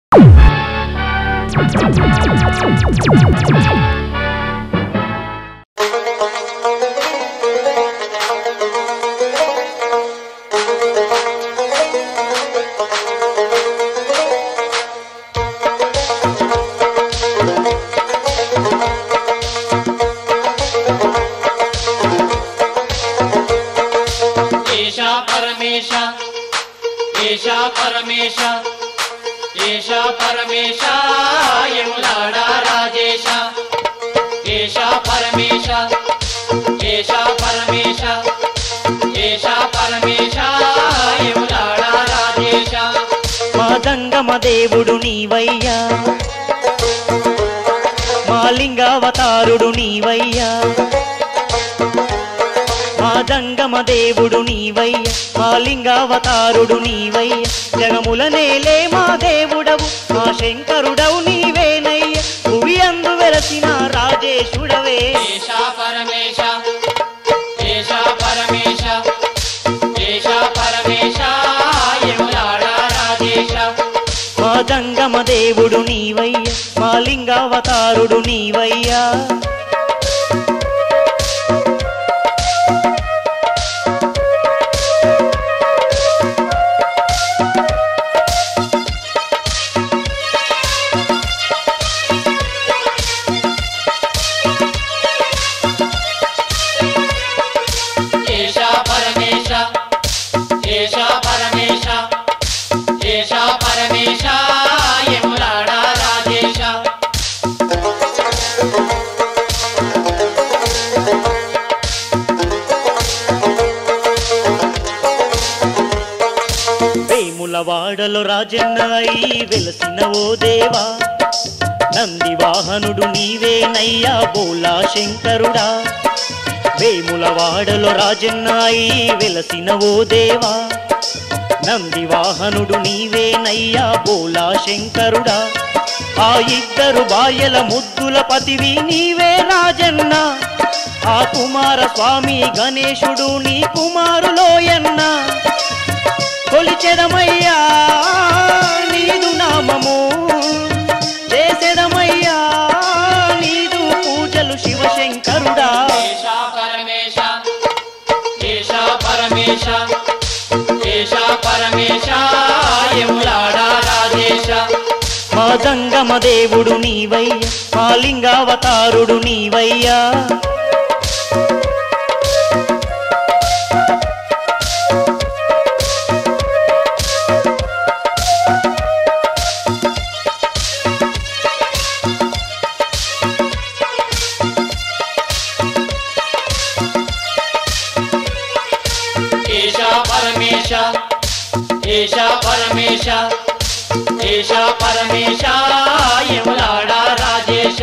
ఏషా పరమేశ ఏషా పరమేశ ఏషా పరమేశ యములాడా రాజేశ ఏషా పరమేశ ఏషా పరమేశ ఏషా పరమేశ యములాడా రాజేశ మా జంగమ దేవుడు నీవయ్యా మా లింగావతారుడు నీవయ్యా మా జంగమ దేవుడు నీవయ్యా మా లింగావతారుడు నీవయ్యా జగముల నేలే మా దేవుడవు మా శంకరుడవు నీవేనయ్యా భువి అందు వెలసిన రాజేశుడవే ఏషా పరమేశ ఏషా పరమేశ ఏషా పరమేశ యములాడా రాజేశ మా జంగమ దేవుడు నీవయ్యా మా లింగావతారుడు నీవయ్యా ఏషా పరమేశ ఏషా పరమేశ ఏషా పరమేశ యములాడా రాజేశ వేముల వాడలో రాజన్న అయి వెలసిన ఓ దేవా నంది వాహనుడు నీవేనయ్యా బోలా శంకరుడా వేముల వాడలో రాజన్న అయి వెలసిన ఓ దేవా నంది వాహనుడు నీవేనయ్యా బోలా శంకరుడా ఆ ఇద్దరు బాయల ముద్దుల పతివి నీవే రాజన్న ఆ కుమార స్వామి గణేశుడు నీ కుమారులోయన్న కొలిచెదమయ్యా నీదు నామము చేసెదమయ్యా నీదు పూజలు శివశంకరుడా ఏషా పరమేశ ఏషా పరమేశ ఏషా పరమేశ యములాడా రాజేశ మా జంగమ దేవుడు నీవయ్యా మా లింగావతారుడు నీవయ్యా ఏషా పరమేశ ఏషా పరమేశ ఏషా పరమేశ యములాడా రాజేశ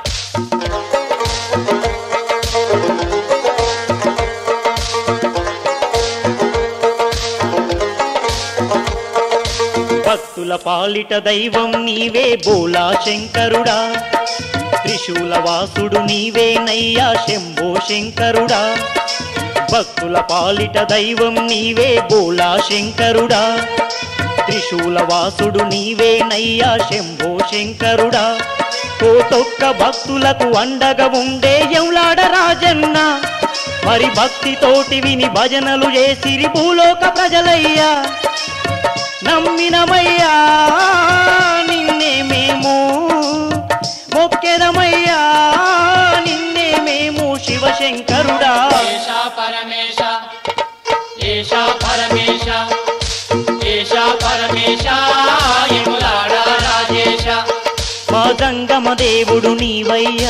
భక్తుల పాలిట దైవం నీవే బోలా శంకరుడా త్రిశూల వాసుడు నీవేనయ్యా శంభో శంకరుడా భక్తుల పాలిట దైవం నీవే బోలా శంకరుడా త్రిశూల వాసుడు నీవేనయ్యా శంభో శంకరుడా కోటొక్క భక్తులకు అండగా ఉండే ఎంలాడ రాజన్న మరి భక్తితోటి విని భజనలు చేసిరి భూలోక ప్రజలయ్యా నమ్మినమయ్యా నిన్నే మేము మొక్కెదమయ్యా నిన్నే మేము శివశంకరుడా ఏషా పరమేశ ఏషా పరమేశ ఏషా పరమేశ యములాడా రాజేశ మా జంగమ దేవుడు నీవయ్యా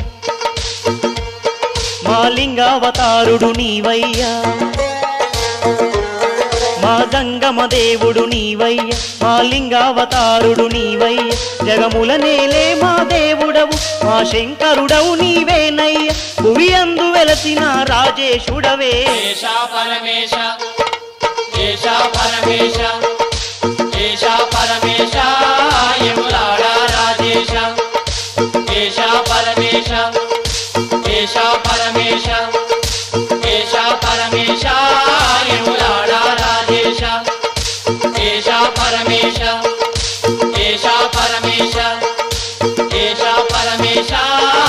మా లింగావతారుడు నీవయ్యా మా జంగమ దేవుడు నీవయ్యా మా లింగావతారుడు నీవయ్యా జగముల నేలే మా దేవుడవు మా శంకరుడవు నీవేనయ్యా భువి అందు వెలసిన రాజేశుడవే ఏషా పరమేశ ఏషా పరమేశ ఏషా పరమేశ యములాడా రాజేశ ఏషా పరమేశ ఏషా పరమేశ ఏషా పరమేశ యములాడా రాజేశ ఏషా పరమేశ ఏషా ఏషా పరమేశ ఏషా పరమేశ